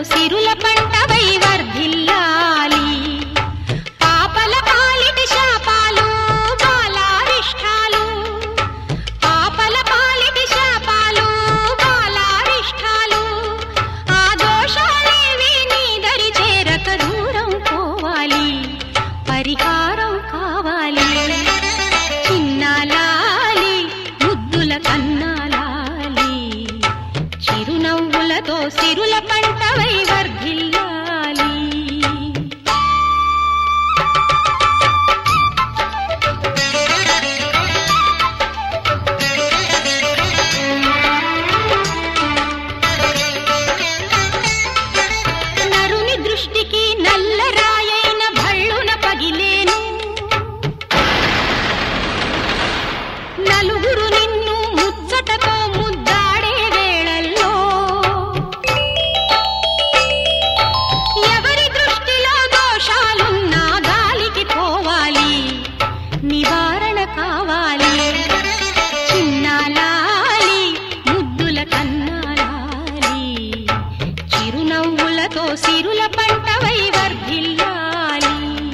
సిరుల పంటవై వర్ధిల్లాలి పాపల పాలిటి శాపాలు బాలారిష్టాలు పాపల పాలిటి శాపాలు బాలారిష్టాలు ఆ దోషాలేవి నీ దరి చేరక దూరం పోవాలి పరిహారం కావాలి చిన్నాలాలి ముద్దుల కన్నాలాలి చిరునవ్వులతో సిరుల పంటవై వర్ధిల్లాలి నరుని దృష్టికి నల్లరాయైన భళ్ళున పగిలేను నలుగురు నిన్ను ముచ్చటతో ముద్దాడే వేళల్లో ఎవరి దృష్టిలో దోషాలున్నా గాలికి పోవాలి నివారణ కావాలి చిన్నాలాలి ముద్దుల కన్నాలాలి చిరునవ్వులతో సిరుల పంటవై వర్ధిల్లాలి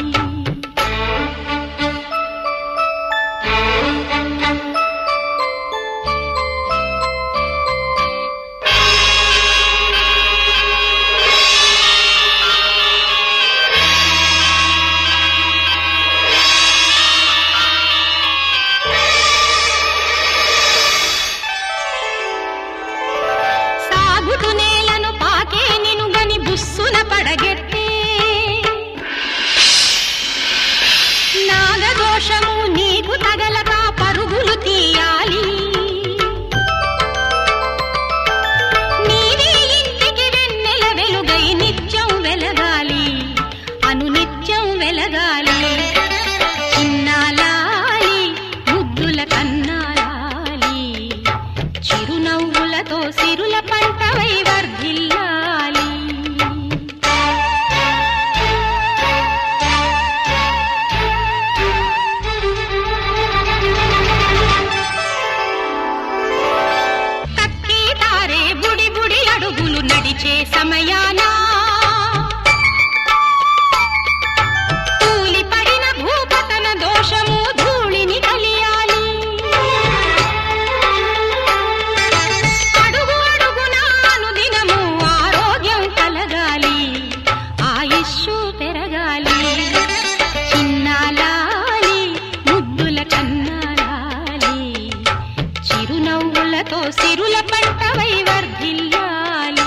సాగుటు నేలను పాకే నిను గని బుస్సున పడగెత్తే నాగదోషము నీకు తగలక పరుగులు తీయాలి నీవే ఇంటికి వెన్నెల వెలుగై నిత్యం వెలగాలి అనునిత్యం వెలగాలి చిన్నాలాలి ముద్దుల కన్నాలాలి చిరునవ్వులతో సిరుల పంటవై వర్ధిల్లాలి కక్కి తారే బుడి బుడి అడుగులు నడిచే సమయాన తూలి పడిన భూపతన దోషము ధూళిని కలియాలి అడుగు అడుగున అనుదినము ఆరోగ్యం కలగాలి ఆయుష్షు పెరగాలి చిన్నాలాలి ముద్దుల కన్నాలాలి చిరునవ్వులతో సిరుల పంటవై వర్ధిల్లాలి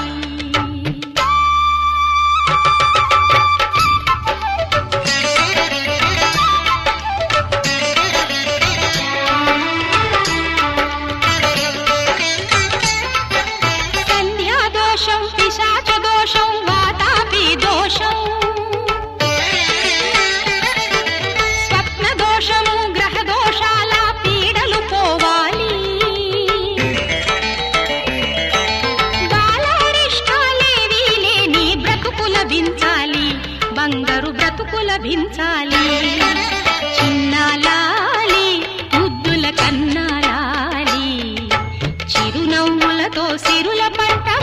సంధ్యాదోషం పిశాచ దోషం వాతాపి దోషం స్వప్న దోషము గ్రహ దోషాల పీడలు పోవాలి బాలారిష్టాలేవీ లేని బ్రతుకు లభించాలి బంగారు బ్రతుకు లభించాలి చిన్నాలాలి ముద్దుల కన్నాలాలి చిరునవ్వులతో సిరుల పంట